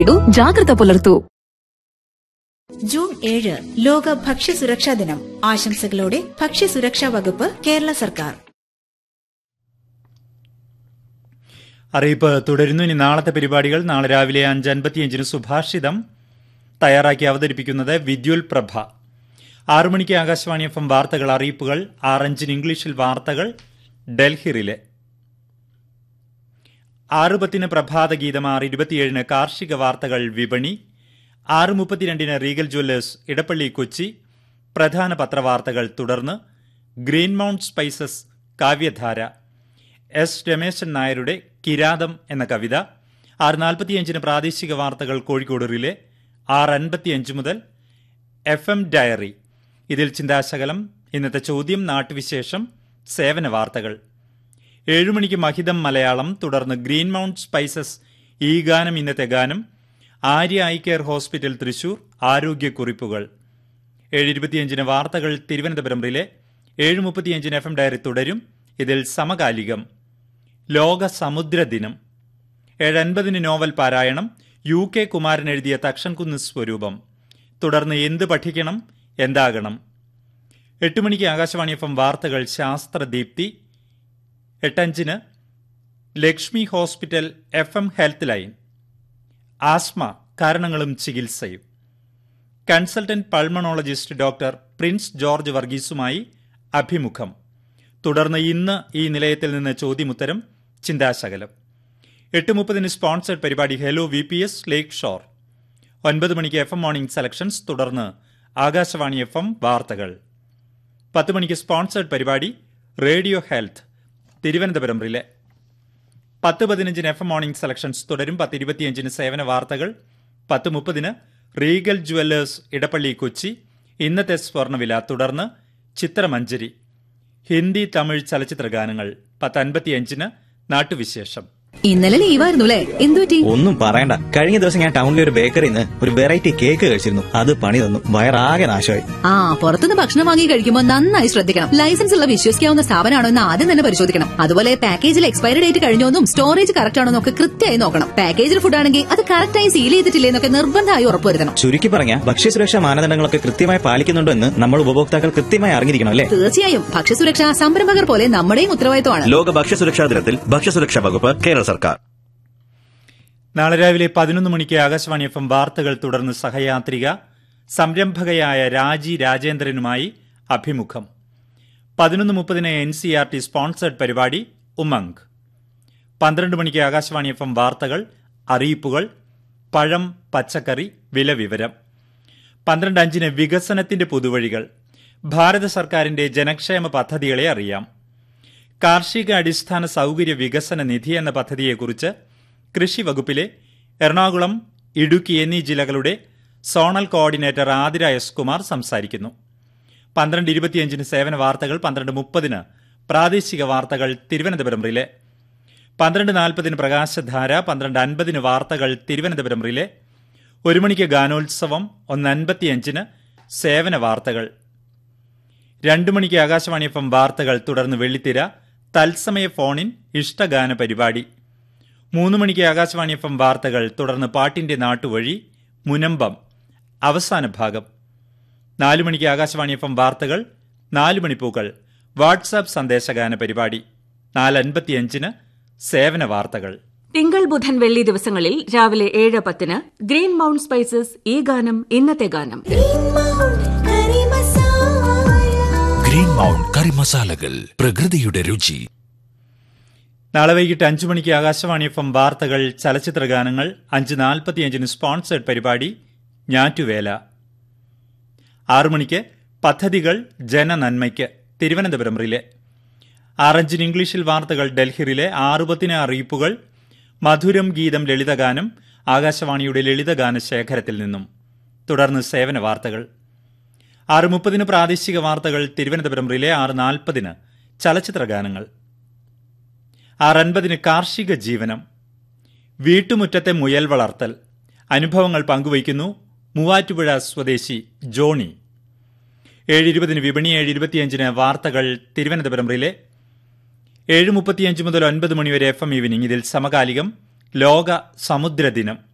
ഇടൂ ജാഗ്രത പുലർത്തൂ ജൂൺ ഏഴ് ലോക ഭക്ഷ്യസുരക്ഷാ ദിനം ആശംസകളോടെ ഭക്ഷ്യസുരക്ഷാ വകുപ്പ് കേരള സർക്കാർ അറിയിപ്പ് തുടരുന്നു ഇനി നാളത്തെ പരിപാടികൾ നാളെ രാവിലെ അഞ്ച് അൻപത്തിയഞ്ചിന് സുഭാഷിതം തയ്യാറാക്കി അവതരിപ്പിക്കുന്നത് വിദ്യുൽ പ്രഭ ആറു മണിക്ക് ആകാശവാണി എഫ് എം വാർത്തകൾ അറിയിപ്പുകൾ ആറഞ്ചിന് ഇംഗ്ലീഷിൽ വാർത്തകൾ ഡൽഹിറിലെ ആറ് പത്തിന് പ്രഭാത ഗീതം ആറ് ഇരുപത്തിയേഴിന് കാർഷിക വാർത്തകൾ വിപണി ആറ് മുപ്പത്തിരണ്ടിന് റീഗൽ ജ്വല്ലേഴ്സ് ഇടപ്പള്ളി കൊച്ചി പ്രധാന പത്രവാർത്തകൾ തുടർന്ന് ഗ്രീൻ മൗണ്ട് സ്പൈസസ് കാവ്യധാര എസ് രമേശൻ നായരുടെ കിരാതം എന്ന കവിത ആറ് നാൽപ്പത്തിയഞ്ചിന് പ്രാദേശിക വാർത്തകൾ കോഴിക്കോട് റിലെ ആറ് അൻപത്തിയഞ്ച് മുതൽ എഫ് എം ഡയറി ഇതിൽ ചിന്താശകലം ഇന്നത്തെ ചോദ്യം നാട്ടുവിശേഷം സേവന വാർത്തകൾ ഏഴുമണിക്ക് മഹിതം മലയാളം തുടർന്ന് ഗ്രീൻ മൗണ്ട് സ്പൈസസ് ഈ ഗാനം ഇന്നത്തെ ഗാനം Arya eye care hospital Thrissur ആരോഗ്യക്കുറിപ്പുകൾ ഏഴ് ഇരുപത്തിയഞ്ചിന് വാർത്തകൾ തിരുവനന്തപുരം റിലെ ഏഴ് മുപ്പത്തിയഞ്ചിന് എഫ് എം ഡയറി തുടരും ഇതിൽ സമകാലികം ലോക സമുദ്ര ദിനം ഏഴ് അൻപതിന് നോവൽ പാരായണം യു കെ കുമാരൻ എഴുതിയ തക്ഷൻകുന്ന് സ്വരൂപം തുടർന്ന് എന്ത് പഠിക്കണം എന്താകണം എട്ട് മണിക്ക് ആകാശവാണി എഫ് എം വാർത്തകൾ ശാസ്ത്രദീപ്തി എട്ടഞ്ചിന് Lakshmi hospital F M health line asthma കാരണങ്ങളും ചികിത്സയും consultant pulmonologist doctor Prince George വർഗീസുമായി അഭിമുഖം തുടർന്ന് ഇന്ന് ഈ നിലയത്തിൽ നിന്ന് ചോദ്യമുത്തരം ചിന്താശകലം എട്ട് മുപ്പതിന് സ്പോൺസർഡ് പരിപാടി hello V P S lakeshore ഒൻപത് മണിക്ക് എഫ് എം മോർണിംഗ് സെലക്ഷൻസ് തുടർന്ന് ആകാശവാണി എഫ് എം വാർത്തകൾ പത്ത് മണിക്ക് സ്പോൺസർഡ് പരിപാടി റേഡിയോ ഹെൽത്ത് തിരുവനന്തപുരം റിലെ പത്ത് പതിനഞ്ചിന് എഫ് എം മോർണിംഗ് സെലക്ഷൻസ് തുടരും പത്ത് ഇരുപത്തിയഞ്ചിന് സേവന വാർത്തകൾ പത്ത് മുപ്പതിന് റീഗൽ ജുവല്ലേഴ്സ് ഇടപ്പള്ളി കൊച്ചി ഇന്നത്തെ സ്വർണ്ണവില തുടർന്ന് ചിത്രമഞ്ജരി ഹിന്ദി തമിഴ് ചലച്ചിത്ര ഗാനങ്ങൾ പത്ത് അൻപത്തിയഞ്ചിന് നാട്ടുവിശേഷം ഇന്നലെ ലീവായിരുന്നു അല്ലേ എന്തുപറ്റി ഒന്നും പറയണ്ട കഴിഞ്ഞ ദിവസം ഞാൻ ടൗണിലെ ഒരു ബേക്കറിയിൽ നിന്ന് ഒരു വെറൈറ്റി കേക്ക് കഴിച്ചിരുന്നു അത് പണി തന്നു വയറാകെ നാശമായി ആ പുറത്തുനിന്ന് ഭക്ഷണം വാങ്ങി കഴിക്കുമ്പോൾ നന്നായി ശ്രദ്ധിക്കണം ലൈസൻസ് ഉള്ള വിശ്വസിക്കാവുന്ന സ്ഥാപനമാണോ എന്ന് ആദ്യം തന്നെ പരിശോധിക്കണം അതുപോലെ പാക്കേജിൽ എക്സ്പയറി ഡേറ്റ് കഴിഞ്ഞോന്നും സ്റ്റോറേജ് കറക്റ്റ് ആണോ എന്നൊക്കെ കൃത്യമായി നോക്കണം പാക്കേജിൽ ഫുഡ് ആണെങ്കിൽ അത് കറക്റ്റായി സീൽ ചെയ്തിട്ടില്ലേ എന്നൊക്കെ നിർബന്ധമായി ഉറപ്പുവരുത്തണം ചുരുക്കി പറഞ്ഞ ഭക്ഷ്യസുരക്ഷാ മാനദണ്ഡങ്ങളൊക്കെ കൃത്യമായി പാലിക്കുന്നുണ്ടോ എന്ന് നമ്മൾ ഉപഭോക്താക്കൾ കൃത്യമായി അറിഞ്ഞിരിക്കണം അല്ലേ തീർച്ചയായും ഭക്ഷ്യസുരക്ഷ സംരംഭകർ പോലെ നമ്മുടെയും ഉത്തരവാദിത്തമാണ് ലോക ഭക്ഷ്യസുരക്ഷാ ദിനത്തിൽ ഭക്ഷ്യസുരക്ഷാ വകുപ്പ് കേരള സർക്കാർ നാളെ രാവിലെ പതിനൊന്ന് മണിക്ക് ആകാശവാണി എഫ് എം വാർത്തകൾ തുടർന്ന് സഹയാത്രിക സംരംഭകയായ രാജി രാജേന്ദ്രനുമായി അഭിമുഖം പതിനൊന്ന് മുപ്പതിന് N C R T sponsored പരിപാടി ഉമംഗ് പന്ത്രണ്ട് മണിക്ക് ആകാശവാണി എഫ് എം വാർത്തകൾ അറിയിപ്പുകൾ പഴം പച്ചക്കറി വില വിവരം പന്ത്രണ്ട് അഞ്ചിന് വികസനത്തിന്റെ പുതുവഴികൾ ഭാരത സർക്കാരിന്റെ ജനക്ഷേമ പദ്ധതികളെ അറിയാം കാർഷിക അടിസ്ഥാന സൗകര്യ വികസന നിധി എന്ന പദ്ധതിയെക്കുറിച്ച് കൃഷി വകുപ്പിലെ എറണാകുളം ഇടുക്കി എന്നീ ജില്ലകളുടെ zonal coordinator Athira S Kumar സംസാരിക്കുന്നു പന്ത്രണ്ട് ഇരുപത്തിയഞ്ചിന് സേവന വാർത്തകൾ പന്ത്രണ്ട് മുപ്പതിന് പ്രാദേശിക വാർത്തകൾ തിരുവനന്തപുരം റിലെ പന്ത്രണ്ട് നാൽപ്പതിന് പ്രകാശധാര പന്ത്രണ്ട് അൻപതിന് വാർത്തകൾ തിരുവനന്തപുരം റിലെ ഒരു മണിക്ക് ഗാനോത്സവം ഒന്ന് അൻപത്തിയഞ്ചിന് സേവന വാർത്തകൾ രണ്ടു മണിക്ക് ആകാശവാണി എഫ് എം വാർത്തകൾ തുടർന്ന് വെള്ളിത്തിര തത്സമയ ഫോണിൻ ഇഷ്ടഗാന പരിപാടി മൂന്ന് മണിക്ക് ആകാശവാണി എഫ് എം വാർത്തകൾ തുടർന്ന് പാട്ടിന്റെ നാട്ടുവഴി മുനമ്പം അവസാന ഭാഗം നാലു മണിക്ക് ആകാശവാണി എഫ് എം വാർത്തകൾ നാല് മണിപ്പൂക്കൾ വാട്സാപ്പ് സന്ദേശഗാന പരിപാടി നാല് അൻപത്തിയഞ്ചിന് സേവന വാർത്തകൾ തിങ്കൾ ബുധൻ വെള്ളി ദിവസങ്ങളിൽ രാവിലെ ഏഴ് പത്തിന് ഗ്രീൻ മൗണ്ട് സ്പൈസസ് ഈ ഗാനം ഇന്നത്തെ ഗാനം ഗ്രീൻ മൗണ്ട് കറി മസാലകൾ പ്രകൃതിയുടെ രുചി നാളെ വൈകിട്ട് അഞ്ചു മണിക്ക് ആകാശവാണി എഫ് എം വാർത്തകൾ ചലച്ചിത്ര ഗാനങ്ങൾ അഞ്ച് നാൽപ്പത്തിയഞ്ചിന് സ്പോൺസേഡ് പരിപാടി ഞാറ്റുവേല ആറു മണിക്ക് പദ്ധതികൾ ജനനന്മയ്ക്ക് തിരുവനന്തപുരം റിലെ ആറഞ്ചിന് ഇംഗ്ലീഷിൽ വാർത്തകൾ ഡൽഹി റിലെ ആറുപത്തിന് അറിയിപ്പുകൾ മധുരം ഗീതം ലളിതഗാനം ആകാശവാണിയുടെ ലളിതഗാന ശേഖരത്തിൽ നിന്നും തുടർന്ന് സേവന വാർത്തകൾ ആറ് മുപ്പതിന് പ്രാദേശിക വാർത്തകൾ തിരുവനന്തപുരം റിലെ ആറ് നാൽപ്പതിന് ചലച്ചിത്ര ഗാനങ്ങൾ ആറ് അൻപതിന് കാർഷിക ജീവനം വീട്ടുമുറ്റത്തെ മുയൽ വളർത്തൽ അനുഭവങ്ങൾ പങ്കുവയ്ക്കുന്നു മൂവാറ്റുപുഴ സ്വദേശി ജോണി ഏഴ് ഇരുപതിന് വിപണി ഏഴ് ഇരുപത്തിയഞ്ചിന് വാർത്തകൾ തിരുവനന്തപുരം റിലെ ഏഴ് മുപ്പത്തിയഞ്ച് മുതൽ ഒൻപത് മണിവരെ എഫ് എം ഈവനിംഗ് ഇതിൽ സമകാലികം ലോക സമുദ്ര ദിനം